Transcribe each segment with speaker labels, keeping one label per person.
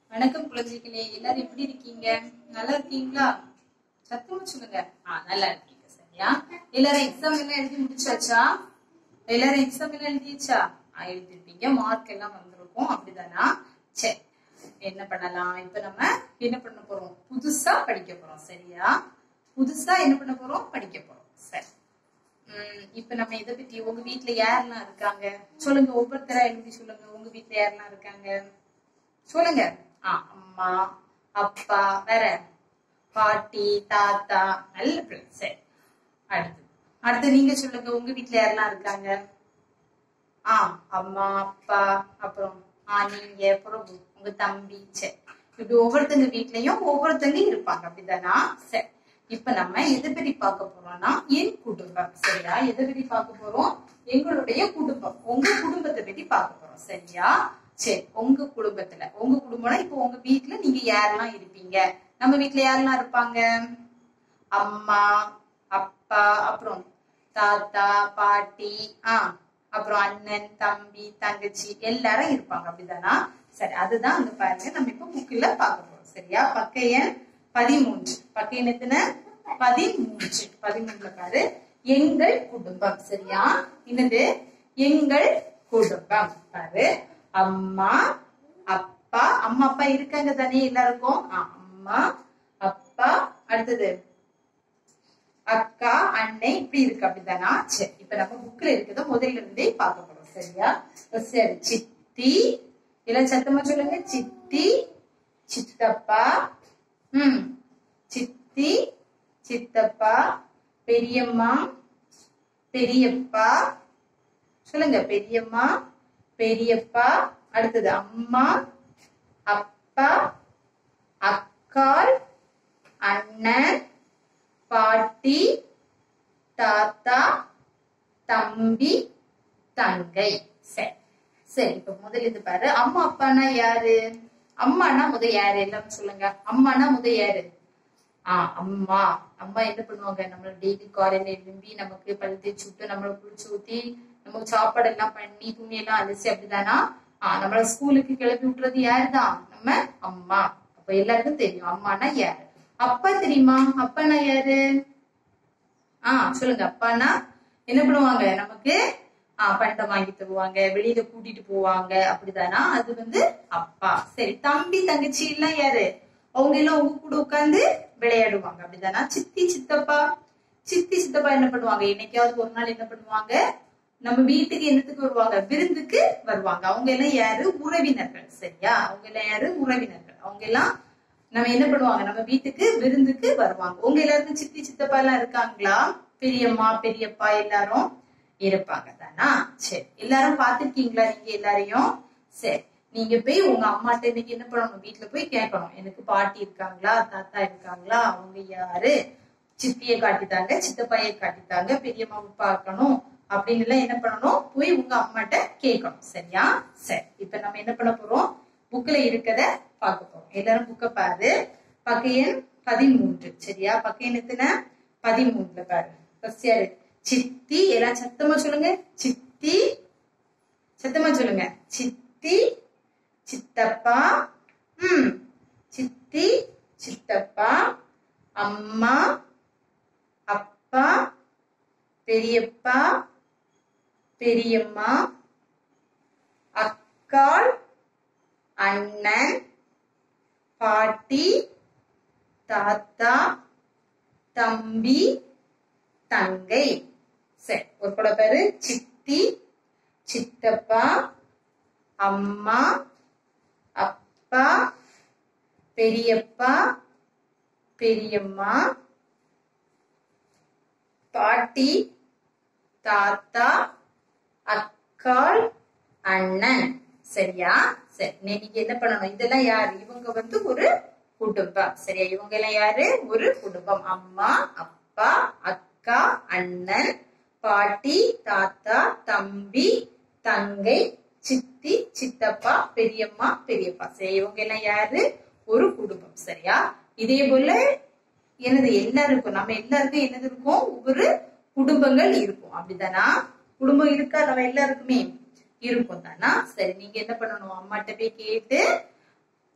Speaker 1: வணக்கம் குழந்தைகளே எல்லாரும் எப்படி இருக்கீங்க நல்லா இருக்கீங்களா சத்தமா சொல்லுங்க ஆ நல்லா இருக்கீங்க சரியா எல்லாரும் எக்ஸாம் எல்லாம் எழுதி முடிச்சாச்சா எல்லாரும் எக்ஸாம் எல்லாம் எழுதியாச்சா ஆ, எழுதிருப்பீங்க மார்க் எல்லாம் வந்திருக்கும் அப்படிதானா சரி என்ன பண்ணலாம் இப்ப நம்ம என்ன பண்ண போறோம் புதுசா படிக்க போறோம் சரியா புதுசா என்ன பண்ண போறோம் படிக்க போறோம் சரி உம் இப்ப நம்ம இதை பத்தி உங்க வீட்ல யாரெல்லாம் இருக்காங்க சொல்லுங்க ஒவ்வொருத்தரா எழுதி சொல்லுங்க உங்க வீட்ல யாரெல்லாம் இருக்காங்க சொல்லுங்க ஆ அம்மா அப்பா வேற பாட்டி தாத்தா நல்ல பிள்ளை சரி அடுத்து அடுத்து நீங்க சொல்லுங்க உங்க வீட்ல யாரெல்லாம் இருக்காங்க ஆ அம்மா அப்பா அப்புறம் ஆ நீங்க பிரபு உங்க தம்பி சரி இப்படி ஒவ்வொருத்தங்க வீட்லயும் ஒவ்வொருத்தங்க இருப்பாங்க அப்படிதானா சரி இப்ப நம்ம எதை பத்தி பார்க்க போறோம்னா என் குடும்பம் சரியா எதை பத்தி பார்க்க போறோம் எங்களுடைய குடும்பம் உங்க குடும்பத்தை பத்தி பார்க்க போறோம் சரியா சரி உங்க குடும்பத்துல உங்க குடும்பம்னா இப்போ உங்க வீட்ல நீங்க யாரெல்லாம் இருப்பீங்க நம்ம வீட்ல யாரெல்லாம் இருப்பாங்க அம்மா அப்பா அப்புறம் தாத்தா பாட்டி ஆ அப்புறம் அண்ணன் தம்பி தங்கச்சி எல்லாரும் இருப்பாங்க அப்படிதானா சரி அதுதான் அந்த பாருங்க நம்ம இப்ப புக்கில் பார்க்க போறோம் சரியா பக்க எண் பதிமூன்று பக்க எண் எத்தனை பதிமூன்று பதிமூணுல பாரு எங்கள் குடும்பம் சரியா என்னது எங்கள் குடும்பம் பாரு அம்மா அப்பா அம்மா அப்பா இருக்காங்க தானே எல்லாருக்கும் ஆ, அம்மா அப்பா அடுத்தது அக்கா அண்ணன் இப்படி இருக்கு அப்படிதானா சரி இப்ப நம்ம புக்ல இருக்கிறத முதல்ல இருந்தே பார்க்க போறோம் சரியா சரி சித்தி எல்லாம் சத்தமா சொல்லுங்க சித்தி சித்தப்பா ம் சித்தி சித்தப்பா பெரியம்மா பெரியப்பா சொல்லுங்க பெரியம்மா பெரியப்பா அடுத்தது அம்மா அப்பா அக்காள் அண்ணன் பாட்டி தாத்தா தம்பி தங்கை சரி சரி இப்ப முதல்ல இது பாரு அம்மா அப்பானா யாரு அம்மானா முத யாரு எல்லாம் சொல்லுங்க அம்மானா முத யாரு ஆஹ் அம்மா அம்மா என்ன பண்ணுவாங்க நம்மள டெய்லி காலையில எழும்பி நமக்கு பல் தேய்ச்சி விட்டு நம்மள குளிச்சு ஊத்தி நமக்கு சாப்பாடு எல்லாம் பண்ணி துணி எல்லாம் அலசி அப்படிதானா ஆஹ் நம்மள ஸ்கூலுக்கு கிளப்பி விட்டுறது யாருதான் நம்ம அம்மா அப்ப எல்லாருக்கும் தெரியும் அம்மானா யாரு அப்பா தெரியுமா அப்பானா யாரு ஆஹ் சொல்லுங்க அப்பானா என்ன பண்ணுவாங்க நமக்கு ஆஹ் பண்டம் வாங்கி தருவாங்க வெளியில கூட்டிட்டு போவாங்க அப்படிதானா அது வந்து அப்பா சரி தம்பி தங்கச்சி எல்லாம் யாரு அவங்க எல்லாம் உங்க கூட உட்கார்ந்து விளையாடுவாங்க அப்படிதானா சித்தி சித்தப்பா சித்தி சித்தப்பா என்ன பண்ணுவாங்க என்னைக்காவது ஒரு நாள் என்ன பண்ணுவாங்க நம்ம வீட்டுக்கு என்னத்துக்கு வருவாங்க விருந்துக்கு வருவாங்க அவங்க எல்லாம் யாரு உறவினர்கள் சரியா அவங்க எல்லாம் யாரு உறவினர்கள் அவங்க எல்லாம் நம்ம என்ன பண்ணுவாங்க நம்ம வீட்டுக்கு விருந்துக்கு வருவாங்க உங்க எல்லாருக்கும் சித்தி சித்தப்பா எல்லாம் இருக்காங்களா பெரியம்மா பெரியப்பா எல்லாரும் இருப்பாங்க தானா சரி எல்லாரும் பாத்திருக்கீங்களா நீங்க எல்லாரையும் சரி நீங்க போய் உங்க அம்மாட்ட இன்னைக்கு என்ன பண்ணணும் வீட்டுல போய் கேட்கணும் எனக்கு பாட்டி இருக்காங்களா தாத்தா இருக்காங்களா அவங்க யாரு சித்திய காட்டித்தாங்க சித்தப்பாயை காட்டித்தாங்க பெரியம்மாவை பார்க்கணும் அப்படின்னு எல்லாம் என்ன பண்ணணும் போய் உங்க அம்மாட்ட கேட்கணும் சரியா சரி இப்ப நம்ம என்ன பண்ண போறோம் புக்ல இருக்கத பார்க்க போறோம் எல்லாரும் புக்க பாரு பக்க எண் பதிமூன்று சரியா பக்க எண் எத்தனை பதிமூணுல பாரு ஃபர்ஸ்ட் யாரு சித்தி எல்லாம் சத்தமா சொல்லுங்க சித்தி சத்தமா சொல்லுங்க சித்தி சித்தப்பா ம் சித்தி சித்தப்பா அம்மா அப்பா பெரியப்பா பெரியம்மா அக்காள் அண்ணன் பாட்டி தாத்தா தம்பி தங்கை சரி ஒரு கூட பேரு சித்தி சித்தப்பா அம்மா அப்பா பெரியப்பா பெரியம்மா பாட்டி தாத்தா அக்காள் அண்ணன் சரியா சரி நீங்க என்ன பண்ணணும் இதெல்லாம் யாரு இவங்க வந்து ஒரு குடும்பம் சரியா இவங்க எல்லாம் யாரு ஒரு குடும்பம் அம்மா அப்பா அக்கா அண்ணன் பாட்டி தாத்தா தம்பி தங்கை சித்தி சித்தப்பா பெரியம்மா பெரியப்பா சரி இவங்க எல்லாம் யாரு ஒரு குடும்பம் சரியா இதே போல எனது எல்லாருக்கும் நம்ம எல்லாருக்கும் என்னது இருக்கும் ஒவ்வொரு குடும்பங்கள் இருக்கும் அப்படிதானா குடும்பம் இருக்கா நம்ம எல்லாருக்குமே இருக்கும் தானா சரி நீங்க என்ன பண்ணணும் அம்மாட்ட போய் கேட்டு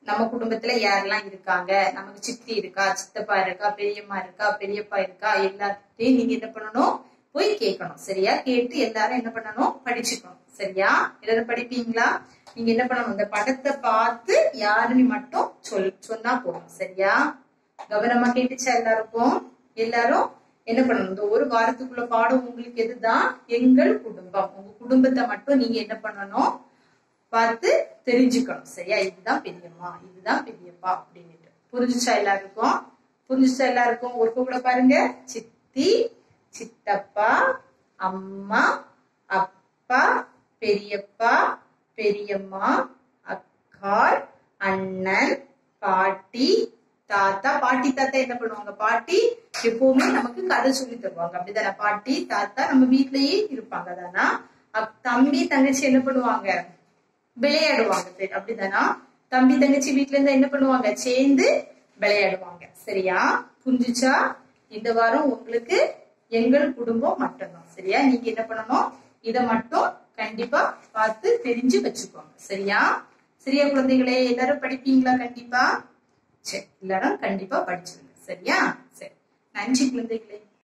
Speaker 1: நம்ம குடும்பத்துல யாரெல்லாம் இருக்காங்க நமக்கு சித்தி இருக்கா சித்தப்பா இருக்கா பெரியம்மா இருக்கா பெரியப்பா இருக்கா எல்லாத்தையும் நீங்க என்ன பண்ணணும் போய் கேட்கணும் சரியா கேட்டு எல்லாரும் என்ன பண்ணணும் படிச்சுக்கணும் சரியா எல்லாரும் படிப்பீங்களா நீங்க என்ன பண்ணணும் இந்த படத்தை பார்த்து யாருன்னு மட்டும் சொல் சொன்னா போதும் சரியா கவனமா கேட்டுச்சா எல்லாருக்கும் எல்லாரும் என்ன பண்ணணும் இந்த ஒரு வாரத்துக்குள்ள பாடம் உங்களுக்கு எதுதான் எங்கள் குடும்பம் உங்க குடும்பத்தை மட்டும் நீங்க என்ன பண்ணணும் பார்த்து தெரிஞ்சுக்கணும் சரியா இதுதான் பெரியம்மா இதுதான் பெரியப்பா அப்படின்னுட்டு புரிஞ்சுச்சா எல்லாருக்கும் புரிஞ்சுச்சா எல்லாருக்கும் ஒரு கூட பாருங்க சித்தி சித்தப்பா அம்மா அப்பா பெரியப்பா பெரியம்மா அக்காள் அண்ணன் பாட்டி தாத்தா பாட்டி தாத்தா என்ன பண்ணுவாங்க பாட்டி எப்பவுமே நமக்கு கதை சொல்லி தருவாங்க அப்படிதானே பாட்டி தாத்தா நம்ம வீட்லயே இருப்பாங்க தானா அப்- தம்பி தங்கச்சி என்ன பண்ணுவாங்க விளையாடுவாங்க சரி, அப்படிதானா தம்பி தங்கச்சி வீட்ல இருந்தா என்ன பண்ணுவாங்க சேர்ந்து விளையாடுவாங்க சரியா புரிஞ்சுச்சா இந்த வாரம் உங்களுக்கு எங்கள் குடும்பம் மட்டும்தான் சரியா நீங்க என்ன பண்ணணும் இத மட்டும் கண்டிப்பா பார்த்து தெரிஞ்சு வச்சுக்கோங்க சரியா சரியா குழந்தைகளே எல்லாரும் படிப்பீங்களா கண்டிப்பா சரி எல்லாரும் கண்டிப்பா படிச்சிருங்க சரியா சரி நன்றி குழந்தைகளே